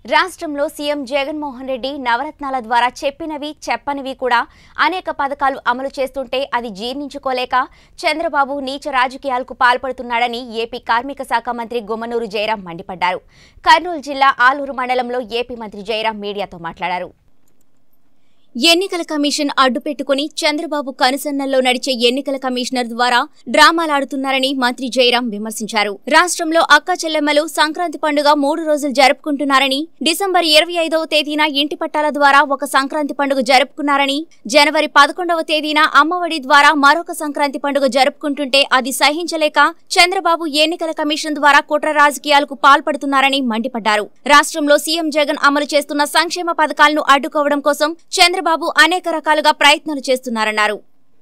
రాష్ట్రంలో సీఎం జగన్మోహన్ రెడ్డి నవరత్నాల ద్వారా చెప్పినవి చెప్పనివి కూడా అనేక పథకాలు అమలు చేస్తుంటే అది జీర్ణించుకోలేక చంద్రబాబు నీచ రాజకీయాలకు పాల్పడుతున్నాడని ఏపీ కార్మిక శాఖ మంత్రి గుమ్మనూరు జయరాం మండిపడ్డారు కర్నూలు జిల్లా ఆలూరు మండలంలో ఏపీ మంత్రి జయరాం మీడియాతో మాట్లాడారు ఎన్నికల కమిషన్ అడ్డుపెట్టుకుని చంద్రబాబు కనుసన్నల్లో నడిచే ఎన్నికల కమిషనర్ ద్వారా డ్రామాలాడుతున్నారని మంత్రి జయరాం విమర్శించారు రాష్ట్రంలో అక్క చెల్లెమ్మలు సంక్రాంతి పండుగ మూడు రోజులు జరుపుకుంటున్నారని డిసెంబర్ ఇరవై ఐదవ తేదీన ఇంటి పట్టాల ద్వారా ఒక సంక్రాంతి పండుగ జరుపుకున్నారని జనవరి పదకొండవ తేదీన అమ్మఒడి ద్వారా మరొక సంక్రాంతి పండుగ జరుపుకుంటుంటే అది సహించలేక చంద్రబాబు ఎన్నికల కమిషన్ ద్వారా కుట్ర రాజకీయాలకు పాల్పడుతున్నారని మండిపడ్డారు రాష్ట్రంలో సీఎం జగన్ అమలు చేస్తున్న సంక్షేమ పథకాలను అడ్డుకోవడం కోసం చంద్రబాబు అనేక రకాలుగా ప్రయత్నాలు చేస్తున్నారన్నారు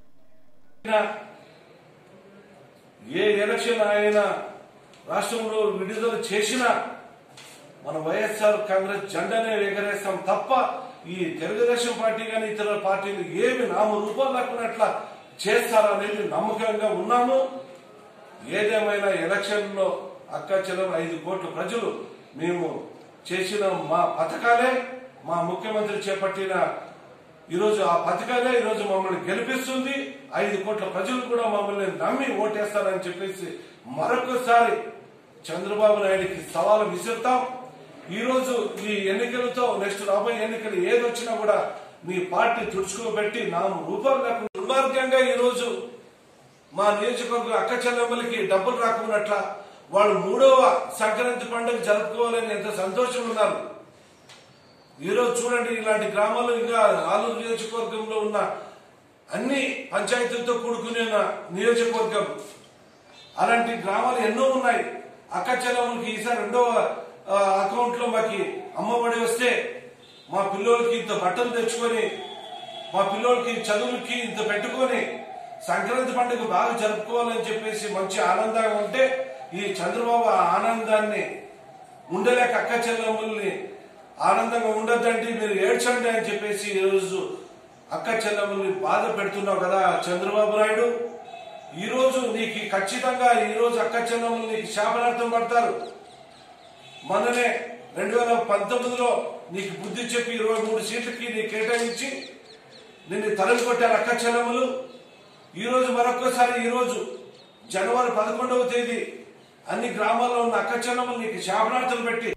ఏ ఎలక్షన్ ఆయన రాష్ట్రంలో విడుదల చేసినా మన వైఎస్ఆర్ కాంగ్రెస్ జెండానే ఎగరేస్తాం తప్ప ఈ తెలుగుదేశం పార్టీ కానీ ఇతర పార్టీలు ఏమి నామరూపాలు లేకున్నట్ల చేస్తారనేది నమ్మకంగా ఉన్నాము ఏదేమైనా ఎలక్షన్లో అక్క చెల్లెలు ఐదు కోట్ల ప్రజలు మేము చేసిన మా పథకాలే మా ముఖ్యమంత్రి చేపట్టిన ఈరోజు ఆ పథకాలే ఈరోజు మమ్మల్ని గెలిపిస్తుంది ఐదు కోట్ల ప్రజలు కూడా మమ్మల్ని నమ్మి ఓటేస్తారని చెప్పేసి మరొకసారి చంద్రబాబు నాయుడికి సవాలు విసురుతాం ఈ రోజు ఈ ఎన్నికలతో నెక్స్ట్ రాబోయే ఎన్నికలు ఏది వచ్చినా కూడా మీ పార్టీ తుడుచుకోబెట్టి నా రూపాలు లేకుండా దుర్మార్గంగా ఈ రోజు మా నియోజకవర్గం అక్క చెల్లెమ్మలకి డబ్బులు రాకున్నట్ల వాళ్ళు మూడవ సంక్రాంతి పండుగ జరుపుకోవాలని ఎంత సంతోషం ఉన్నారు ఈ రోజు చూడండి ఇలాంటి గ్రామాలు ఇంకా ఆలూరు నియోజకవర్గంలో ఉన్న అన్ని పంచాయతీలతో కూడుకునే ఉన్న నియోజకవర్గం అలాంటి గ్రామాలు ఎన్నో ఉన్నాయి అక్క చెల్లెమ్మలకి ఈసారి రెండవ ఆ, అకౌంట్ లో మాకి అమ్మఒడి వస్తే మా పిల్లలకి ఇంత బట్టలు తెచ్చుకొని మా పిల్లలకి చదువులకి ఇంత పెట్టుకొని సంక్రాంతి పండుగ బాగా జరుపుకోవాలని చెప్పేసి మంచి ఆనందంగా ఉంటే ఈ చంద్రబాబు ఆ ఆనందాన్ని ఉండలేక అక్క చెల్లెమ్మల్ని ఆనందంగా ఉండొద్దంటే మీరు ఏడ్చండి అని చెప్పేసి ఈరోజు అక్క చెల్లెమ్మల్ని బాధ పెడుతున్నావు కదా చంద్రబాబు నాయుడు ఈ రోజు నీకు ఖచ్చితంగా ఈ రోజు అక్క చెల్లెమ్మలు నీకు శాపనార్థం పడతారు మొన్ననే రెండు వేల పంతొమ్మిదిలో నీకు బుద్ధి చెప్పి ఇరవై మూడు సీట్లకి నీ కేటాయించి నిన్ను తరిమి కొట్టారు అక్క చెల్లెమ్మలు ఈ రోజు మరొక్కసారి ఈ రోజు జనవరి పదకొండవ తేదీ అన్ని గ్రామాల్లో ఉన్న అక్క చెల్లెమ్మలు నీకు శాపనార్థం పెట్టి